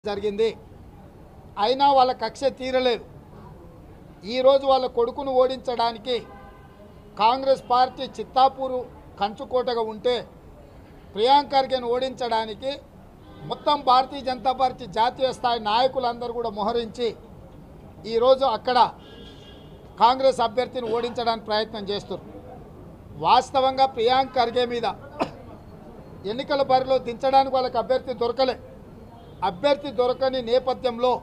జరిగింది అయినా వాళ్ళ కక్ష తీరలేదు ఈరోజు వాళ్ళ కొడుకును ఓడించడానికి కాంగ్రెస్ పార్టీ చిత్తాపూరు కంచుకోటగా ఉంటే ప్రియాంక్ ఖర్గేను ఓడించడానికి మొత్తం భారతీయ జనతా పార్టీ జాతీయ స్థాయి నాయకులందరూ కూడా మోహరించి ఈరోజు అక్కడ కాంగ్రెస్ అభ్యర్థిని ఓడించడానికి ప్రయత్నం చేస్తున్నారు వాస్తవంగా ప్రియాంక్ ఖర్గే మీద ఎన్నికల బరిలో దించడానికి వాళ్ళకి అభ్యర్థి దొరకలే అభ్యర్థి దొరకని నేపథ్యంలో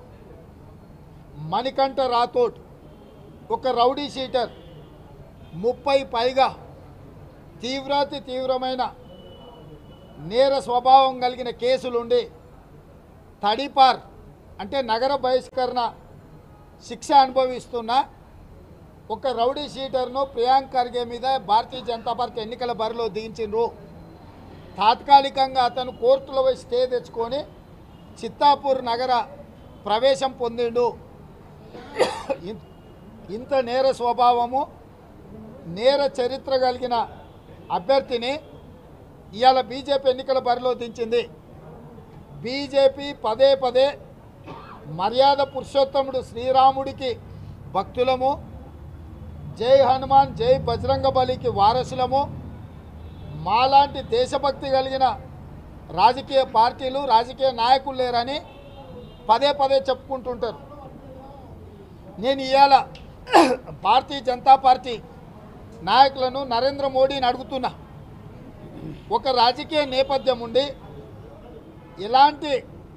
మణికంఠ రాథోడ్ ఒక రౌడీ షీటర్ ముప్పై పైగా తీవ్రాతి తీవ్రమైన నేర స్వభావం కలిగిన కేసులుండి తడిపార్ అంటే నగర బహిష్కరణ శిక్ష అనుభవిస్తున్న ఒక రౌడీ షీటర్ను ప్రియాంక్ ఖర్గే మీద భారతీయ జనతా పార్టీ ఎన్నికల బరిలో దించిండ్రు తాత్కాలికంగా అతను కోర్టులో పోయి స్టే తెచ్చుకొని చిత్తాపూర్ నగర ప్రవేశం పొందిండు ఇన్- ఇంత నేర స్వభావము నేర చరిత్ర కలిగిన అభ్యర్థిని ఇవాళ బీజేపీ ఎన్నికల బరిలో దించింది బీజేపీ పదే పదే మర్యాద పురుషోత్తముడు శ్రీరాముడికి భక్తులము జై హనుమాన్ జై బజరంగ బలికి వారసులము మాలాంటి దేశభక్తి కలిగిన రాజకీయ పార్టీలు రాజకీయ నాయకులు లేరని పదే పదే చెప్పుకుంటుంటారు నేను ఇవాళ భారతీయ జనతా పార్టీ నాయకులను నరేంద్ర మోడీని అడుగుతున్నా ఒక రాజకీయ నేపథ్యం ఉండి ఇలాంటి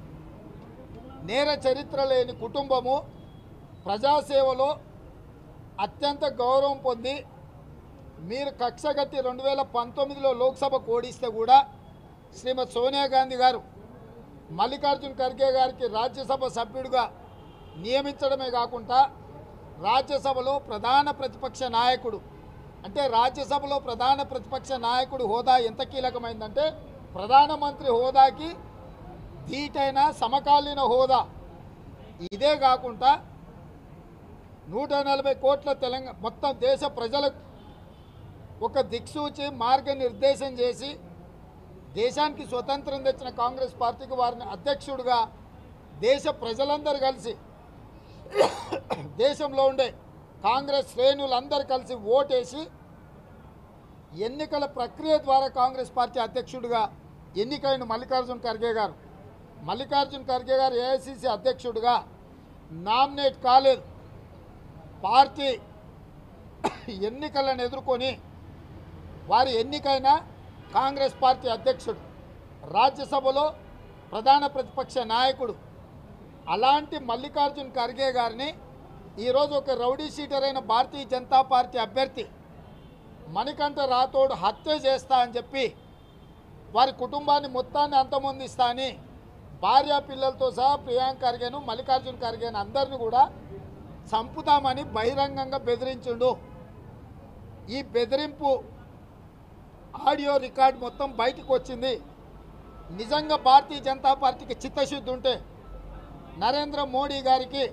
నేర చరిత్ర లేని కుటుంబము ప్రజాసేవలో అత్యంత గౌరవం పొంది మీరు కక్షగట్టి రెండు వేల పంతొమ్మిదిలో లోక్సభకు ఓడిస్తే కూడా శ్రీమతి సోనియా గాంధీ గారు మల్లికార్జున్ ఖర్గే గారికి రాజ్యసభ సభ్యుడిగా నియమించడమే కాకుండా రాజ్యసభలో ప్రధాన ప్రతిపక్ష నాయకుడు అంటే రాజ్యసభలో ప్రధాన ప్రతిపక్ష నాయకుడు హోదా ఎంత కీలకమైందంటే ప్రధానమంత్రి హోదాకి ధీటైన సమకాలీన హోదా ఇదే కాకుండా నూట నలభై కోట్ల తెలంగాణ మొత్తం దేశ ప్రజలకు ఒక దిక్సూచి మార్గనిర్దేశం చేసి దేశానికి స్వతంత్రం తెచ్చిన కాంగ్రెస్ పార్టీకి వారిని అధ్యక్షుడిగా దేశ ప్రజలందరూ కలిసి దేశంలో ఉండే కాంగ్రెస్ శ్రేణులందరూ కలిసి ఓటేసి ఎన్నికల ప్రక్రియ ద్వారా కాంగ్రెస్ పార్టీ అధ్యక్షుడిగా ఎన్నికైన మల్లికార్జున్ ఖర్గే గారు మల్లికార్జున్ ఖర్గే గారు ఏఐసిసి అధ్యక్షుడిగా నామినేట్ కాలేదు పార్టీ ఎన్నికలను ఎదుర్కొని వారి ఎన్నికైన కాంగ్రెస్ పార్టీ అధ్యక్షుడు రాజ్యసభలో ప్రధాన ప్రతిపక్ష నాయకుడు అలాంటి మల్లికార్జున్ ఖర్గే గారిని ఈరోజు ఒక రౌడీ షీటర్ అయిన భారతీయ జనతా పార్టీ అభ్యర్థి మణికంఠ రాథోడ్ హత్య చేస్తా అని చెప్పి వారి కుటుంబాన్ని మొత్తాన్ని అంతమొందిస్తా అని భార్య పిల్లలతో సహా ప్రియాంక్ ఖర్గేను మల్లికార్జున్ ఖర్గేను అందరిని కూడా చంపుతామని బహిరంగంగా బెదిరించుండు ఈ బెదిరింపు ఆడియో రికార్డ్ మొత్తం బయటకు వచ్చింది నిజంగా భారతీయ జనతా పార్టీకి చిత్తశుద్ధి ఉంటే నరేంద్ర మోడీ గారికి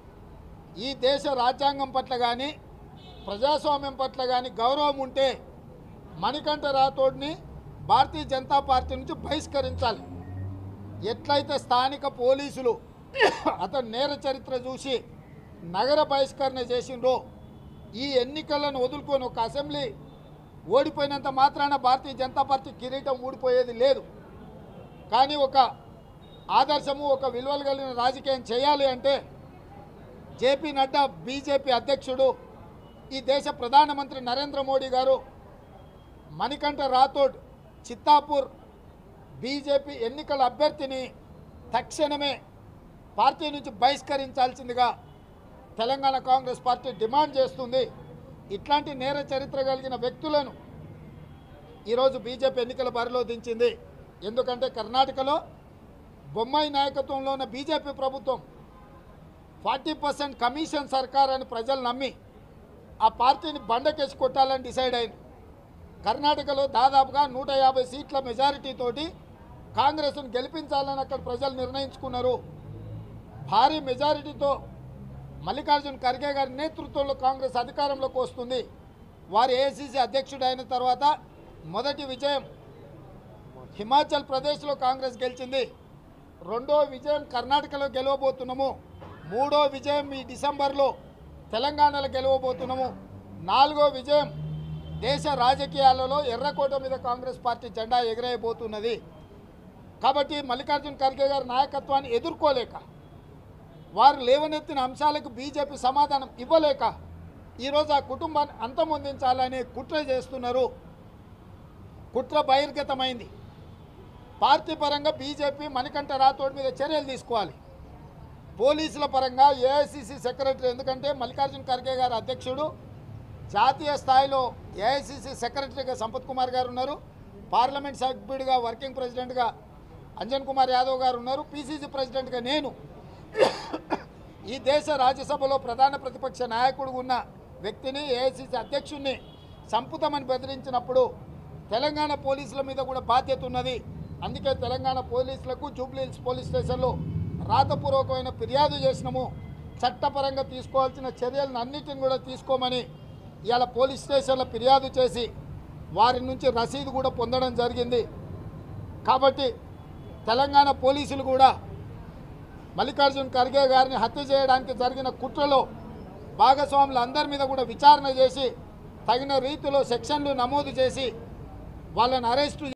ఈ దేశ రాజ్యాంగం పట్ల కానీ ప్రజాస్వామ్యం పట్ల కానీ గౌరవం ఉంటే మణికంఠ రాథోడ్ని భారతీయ జనతా పార్టీ నుంచి బహిష్కరించాలి ఎట్లయితే స్థానిక పోలీసులు అతని నేర చరిత్ర చూసి నగర బహిష్కరణ చేసిండ్రో ఈ ఎన్నికలను వదులుకొని ఒక అసెంబ్లీ ఓడిపోయినంత మాత్రాన భారతీయ జనతా పార్టీ కిరీటం ఊడిపోయేది లేదు కానీ ఒక ఆదర్శము ఒక విలువలు కలిగిన రాజకీయం చేయాలి అంటే జేపీ నడ్డా బీజేపీ అధ్యక్షుడు ఈ దేశ ప్రధానమంత్రి నరేంద్ర మోడీ గారు మణికంఠ రాథోడ్ చిత్తాపూర్ బీజేపీ ఎన్నికల అభ్యర్థిని తక్షణమే పార్టీ నుంచి బహిష్కరించాల్సిందిగా తెలంగాణ కాంగ్రెస్ పార్టీ డిమాండ్ చేస్తుంది ఇట్లాంటి నేర చరిత్ర కలిగిన వ్యక్తులను ఈరోజు బీజేపీ ఎన్నికల బరిలో దించింది ఎందుకంటే కర్ణాటకలో బొమ్మాయి నాయకత్వంలో ఉన్న బీజేపీ ప్రభుత్వం ఫార్టీ పర్సెంట్ కమిషన్ సర్కార్ అని ప్రజలు నమ్మి ఆ పార్టీని బండకేసి కొట్టాలని డిసైడ్ అయింది కర్ణాటకలో దాదాపుగా నూట యాభై సీట్ల మెజారిటీతోటి కాంగ్రెస్ను గెలిపించాలని అక్కడ ప్రజలు నిర్ణయించుకున్నారు భారీ మెజారిటీతో మల్లికార్జున్ ఖర్గే గారి నేతృత్వంలో కాంగ్రెస్ అధికారంలోకి వస్తుంది వారు ఏఐసిసి అధ్యక్షుడు అయిన తర్వాత మొదటి విజయం హిమాచల్ ప్రదేశ్లో కాంగ్రెస్ గెలిచింది రెండో విజయం కర్ణాటకలో గెలవబోతున్నాము మూడో విజయం ఈ డిసెంబర్లో తెలంగాణలో గెలవబోతున్నాము నాలుగో విజయం దేశ రాజకీయాలలో ఎర్రకోట మీద కాంగ్రెస్ పార్టీ జెండా ఎగరేయబోతున్నది కాబట్టి మల్లికార్జున్ ఖర్గే గారి నాయకత్వాన్ని ఎదుర్కోలేక వారు లేవనెత్తిన అంశాలకు బీజేపీ సమాధానం ఇవ్వలేక ఈరోజు ఆ కుటుంబాన్ని అంతమొందించాలని కుట్ర చేస్తున్నారు కుట్ర బహిర్గతమైంది పార్టీ పరంగా బీజేపీ మణికంఠ రాథోడ్ మీద చర్యలు తీసుకోవాలి పోలీసుల పరంగా ఏఐసిసి సెక్రటరీ ఎందుకంటే మల్లికార్జున్ ఖర్గే గారు అధ్యక్షుడు జాతీయ స్థాయిలో ఏఐసిసి సెక్రటరీగా సంపత్ కుమార్ గారు ఉన్నారు పార్లమెంట్ సభ్యుడిగా వర్కింగ్ ప్రెసిడెంట్గా అంజన్ కుమార్ యాదవ్ గారు ఉన్నారు పిసిసి ప్రెసిడెంట్గా నేను ఈ దేశ రాజ్యసభలో ప్రధాన ప్రతిపక్ష నాయకుడు ఉన్న వ్యక్తిని ఏఐసిసి అధ్యక్షుడిని సంపుతామని బెదిరించినప్పుడు తెలంగాణ పోలీసుల మీద కూడా బాధ్యత ఉన్నది అందుకే తెలంగాణ పోలీసులకు జూబ్లీహిల్స్ పోలీస్ స్టేషన్లో రాతపూర్వకమైన ఫిర్యాదు చేసినాము చట్టపరంగా తీసుకోవాల్సిన చర్యలను అన్నిటిని కూడా తీసుకోమని ఇవాళ పోలీస్ స్టేషన్లో ఫిర్యాదు చేసి వారి నుంచి రసీదు కూడా పొందడం జరిగింది కాబట్టి తెలంగాణ పోలీసులు కూడా మల్లికార్జున్ ఖర్గే గారిని హత్య చేయడానికి జరిగిన కుట్రలో భాగస్వాములు అందరి మీద కూడా విచారణ చేసి తగిన రీతిలో సెక్షన్లు నమోదు చేసి వాళ్ళని అరెస్టు